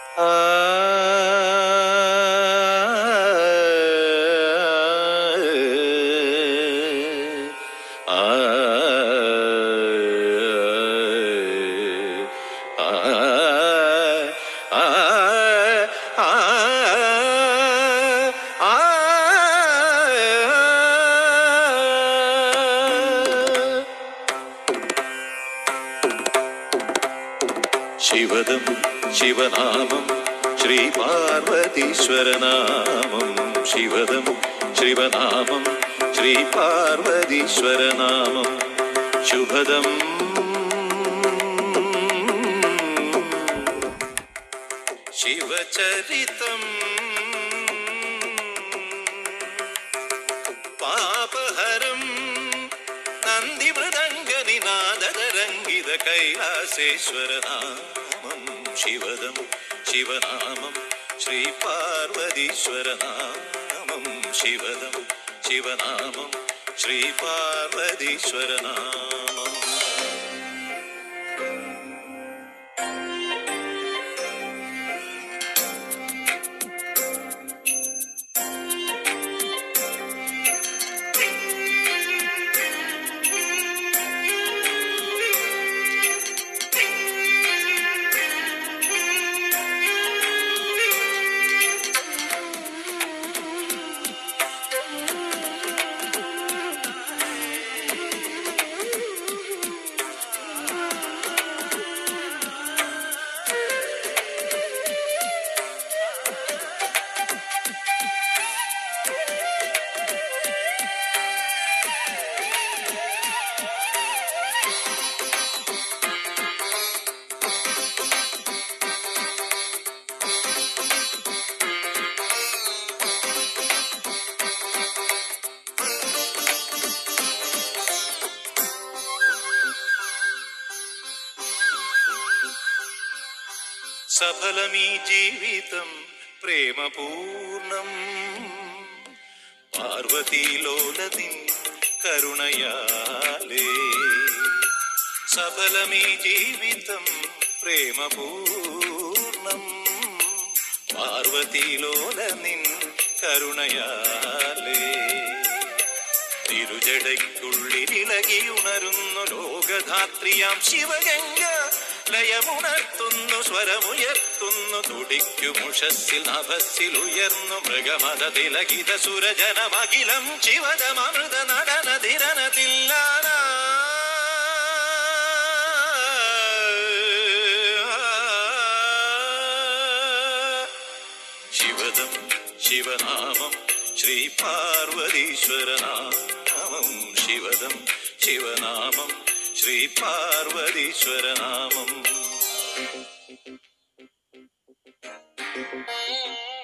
ശിവദം ശിവനാമം ശ്രീ പാർവതീശ്വരനാമം ശിവദം ശിവനാമം ശ്രീ പാർവതീശ്വരനാമം ശുഭദം ശിവചരിതം പാപഹരം നന്ദിമൃദംഗനിനാദരംഗിത കൈലാസേശ്വരനാമം ശിവദം ശിവനാമം ശ്രീ പാർവതീശ്വരനാമം ശിവദം ശിവനാമം ശ്രീ പാർവതീശ്വരനാമം സഫലമീ ജീവിതം പ്രേമപൂർണം പാർവതീലോലതിൻ കരുണയാലേ സഫലമീ ജീവിതം പ്രേമപൂർണം പാർവതീലോലനിൻ കരുണയാലേ തിരുജടയ്ക്കുള്ളിലിളകിയുണരുന്നു ലോകധാത്രിയാം ശിവഗംഗ ലയമുണർത്തുന്നു സ്വരമുയർത്തുന്നു തുടിക്കുമുഷസ്സിൽ നഭസ്സിൽ ഉയർന്നു മൃഗമത തിലകിത സുരജനമഖിലം ശിവതമൃത നടന തിരനതില്ലാന ശിവദം ശിവനാമം ശ്രീ പാർവതീശ്വരനാമം ശിവദം ശിവനാമം ശ്രീ പാർവതീശ്വരനാമം